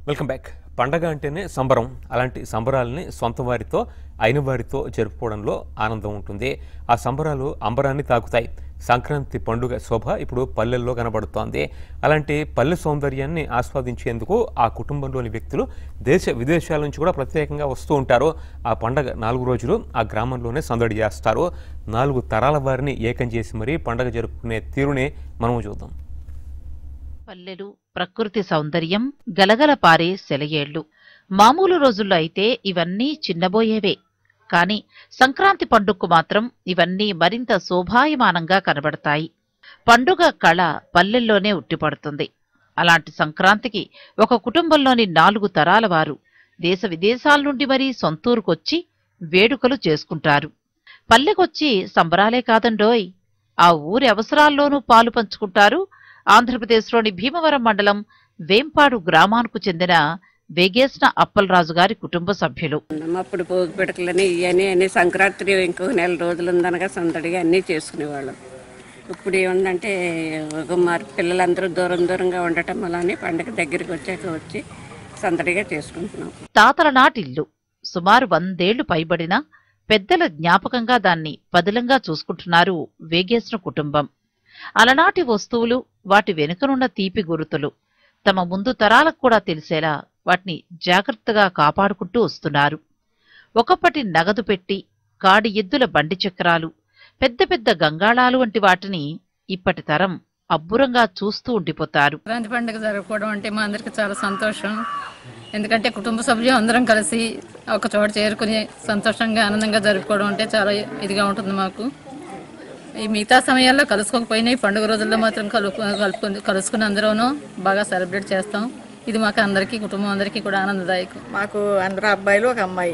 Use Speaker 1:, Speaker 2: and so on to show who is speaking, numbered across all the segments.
Speaker 1: Welcome back పండగ అంటేనే సంబరం అలాంటి సంబరాలని సొంత వారితో అయిన వారితో జరుపుకోవడంలో ఆనందం ఉంటుంది ఆ సంబరాలు అంబరాన్ని తాకుతాయి సంక్రాంతి పండుగ శోభ ఇప్పుడు పల్లెల్లో కనబడుతోంది అలాంటి పల్లె సౌందర్యాన్ని ఆస్వాదించేందుకు ఆ కుటుంబంలోని వ్యక్తులు దేశ విదేశాల నుంచి కూడా ప్రత్యేకంగా వస్తూ ఉంటారు ఆ పండగ నాలుగు రోజులు ఆ గ్రామంలోనే సందడి చేస్తారు నాలుగు తరాల వారిని ఏకం చేసి మరీ పండగ జరుపుకునే తీరునే మనం చూద్దాం
Speaker 2: పల్లెలు ప్రకృతి సౌందర్యం గలగల పారే సెలయేళ్లు మామూలు రోజుల్లో అయితే ఇవన్నీ చిన్నబోయేవే కాని సంక్రాంతి పండుగకు మాత్రం ఇవన్నీ మరింత శోభాయమానంగా కనబడతాయి పండుగ కళ పల్లెల్లోనే ఉట్టిపడుతుంది అలాంటి సంక్రాంతికి ఒక కుటుంబంలోని నాలుగు తరాల వారు దేశ విదేశాల నుండి మరీ సొంతూరుకొచ్చి వేడుకలు చేసుకుంటారు పల్లెకొచ్చి సంబరాలే కాదండోయ్ ఆ ఊరి అవసరాల్లోనూ పాలు పంచుకుంటారు ఆంధ్రప్రదేశ్లోని భీమవరం మండలం వేంపాడు గ్రామానికి చెందిన వేగేసిన అప్పలరాజు గారి కుటుంబ సభ్యులు
Speaker 3: ఉన్నాం. అప్పుడు భోగి పిడకలని ఇవన్నీ అన్ని సంక్రాంతి ఇంకొక నెల రోజులు ఉందనగా సందడిగా అన్నీ చేసుకునేవాళ్ళం ఇప్పుడు ఏముందంటే ఒక మరి పిల్లలందరూ దూరం దూరంగా ఉండటం వల్ల పండగ దగ్గరికి వచ్చాక వచ్చి సందడిగా చేసుకుంటున్నాం
Speaker 2: తాతల నాటిల్లు సుమారు వందేళ్లు పైబడిన పెద్దల జ్ఞాపకంగా దాన్ని పదిలంగా చూసుకుంటున్నారు వేగేసిన కుటుంబం అలనాటి వస్తువులు వాటి వెనుకనున్న తీపి గురుతులు తమ ముందు తరాలకు కూడా తెలిసేలా వాటిని జాగ్రత్తగా కాపాడుకుంటూ వస్తున్నారు ఒకప్పటి నగదు పెట్టి కాడి ఎద్దుల బండి చక్రాలు పెద్ద పెద్ద గంగాళాలు వంటి వాటిని ఇప్పటి తరం అబ్బురంగా చూస్తూ ఉండిపోతారు
Speaker 4: సంక్రాంతి పండుగ జరుపుకోవడం అంటే మా అందరికి చాలా సంతోషం ఎందుకంటే కుటుంబ సభ్యులు అందరం కలిసి ఒక చోట చేరుకుని సంతోషంగా ఆనందంగా జరుపుకోవడం అంటే చాలా ఇదిగా ఉంటుంది మాకు ఈ మిగతా సమయాల్లో కలుసుకోకపోయినా ఈ పండుగ రోజుల్లో మాత్రం కలుపు కలుపుకొని కలుసుకుని అందరూనూ బాగా సెలబ్రేట్ చేస్తాం ఇది మాకు అందరికీ కుటుంబం అందరికీ కూడా ఆనందదాయకం
Speaker 5: మాకు అందరూ అబ్బాయిలు ఒక అమ్మాయి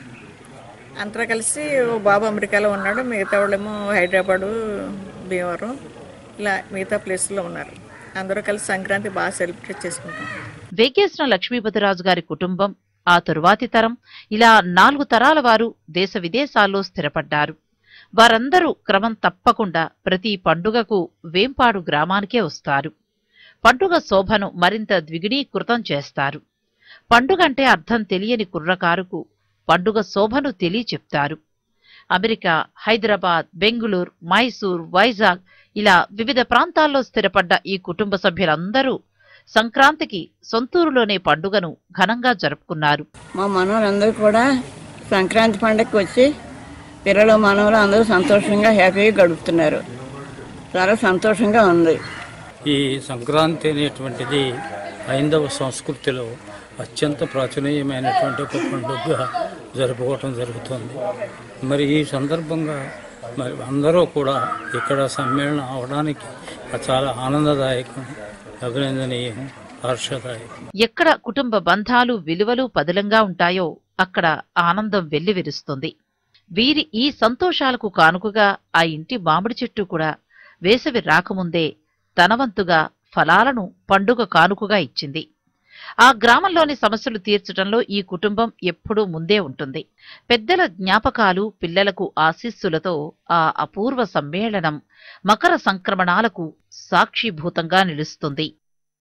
Speaker 5: అందరూ కలిసి ఓ బాబు అమెరికాలో ఉన్నాడు మిగతా వాళ్ళేమో హైదరాబాదు భీమవరం ఇలా మిగతా ప్లేస్లో ఉన్నారు అందరూ కలిసి సంక్రాంతి బాగా సెలబ్రేట్ చేసుకుంటాం
Speaker 2: వేగేసిన లక్ష్మీపతిరాజు గారి కుటుంబం ఆ తరువాతి తరం ఇలా నాలుగు తరాల వారు దేశ విదేశాల్లో స్థిరపడ్డారు వారందరూ క్రమం తప్పకుండా ప్రతి పండుగకు వేంపాడు గ్రామానికే వస్తారు పండుగ శోభను మరింత ద్విగుణీకృతం చేస్తారు పండుగ అంటే అర్థం తెలియని కుర్రకారుకు పండుగ శోభను తెలియ చెప్తారు అమెరికా హైదరాబాద్ బెంగుళూరు మైసూర్ వైజాగ్ ఇలా వివిధ ప్రాంతాల్లో స్థిరపడ్డ ఈ కుటుంబ సభ్యులందరూ సంక్రాంతికి సొంతూరులోనే పండుగను ఘనంగా జరుపుకున్నారు
Speaker 6: మా మనవలందరూ కూడా సంక్రాంతి పండగకి వచ్చి పిల్లలు మనవలు అందరూ సంతోషంగా హ్యాపీగా గడుపుతున్నారు చాలా సంతోషంగా ఉంది
Speaker 7: ఈ సంక్రాంతి అనేటువంటిది హైందవ సంస్కృతిలో అత్యంత ప్రాచుర్యమైనటువంటి ఒక పండుగగా జరుపుకోవటం జరుగుతుంది మరి ఈ సందర్భంగా మరి అందరూ కూడా ఇక్కడ సమ్మేళనం అవడానికి చాలా ఆనందదాయకం అభినందనీయం హర్షదాయకం
Speaker 2: ఎక్కడ కుటుంబ బంధాలు విలువలు పదిలంగా ఉంటాయో అక్కడ ఆనందం వెల్లివిరుస్తుంది వీరి ఈ సంతోషాలకు కానుకగా ఆ ఇంటి మామిడి చెట్టు కూడా వేసవి రాకముందే తనవంతుగా ఫలాలను పండుగ కానుకగా ఇచ్చింది ఆ గ్రామంలోని సమస్యలు తీర్చడంలో ఈ కుటుంబం ఎప్పుడూ ముందే ఉంటుంది పెద్దల జ్ఞాపకాలు పిల్లలకు ఆశీస్సులతో ఆ అపూర్వ సమ్మేళనం మకర సంక్రమణాలకు సాక్షిభూతంగా నిలుస్తుంది